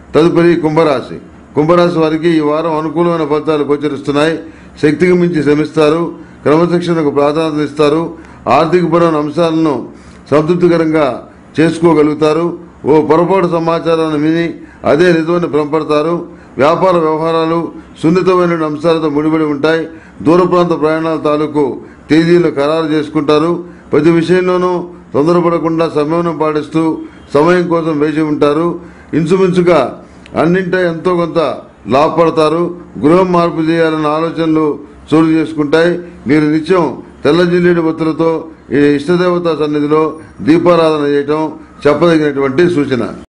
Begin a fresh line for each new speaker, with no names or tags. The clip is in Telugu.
తదుపరి కుంభరాశి కుంభరాశి వారికి ఈ వారం అనుకూలమైన ఫలితాలు గోచరిస్తున్నాయి శక్తికి మించి శ్రమిస్తారు క్రమశిక్షణకు ప్రాధాన్యత ఇస్తారు ఆర్థికపరమైన అంశాలను సంతృప్తికరంగా చేసుకోగలుగుతారు ఓ పొరపాటు సమాచారాన్ని విని అదే నిజమని భ్రమపడతారు వ్యాపార వ్యవహారాలు సున్నితమైన అంశాలతో ముడిపడి ఉంటాయి దూర ప్రాంత ప్రయాణాల తాలూకు తేదీలు ఖరారు చేసుకుంటారు ప్రతి విషయంలోనూ తొందరపడకుండా సమయం పాటిస్తూ సమయం కోసం వేచి ఉంటారు ఇంచుమించుగా అన్నింటా ఎంతో కొంత లాభపడతారు గృహం మార్పు చేయాలన్న ఆలోచనలు చోటు చేసుకుంటాయి మీరు నిత్యం తెల్ల జిల్లేడు ఒత్తులతో ఈ ఇష్టదేవత సన్నిధిలో దీపారాధన చేయటం చెప్పదగినటువంటి సూచన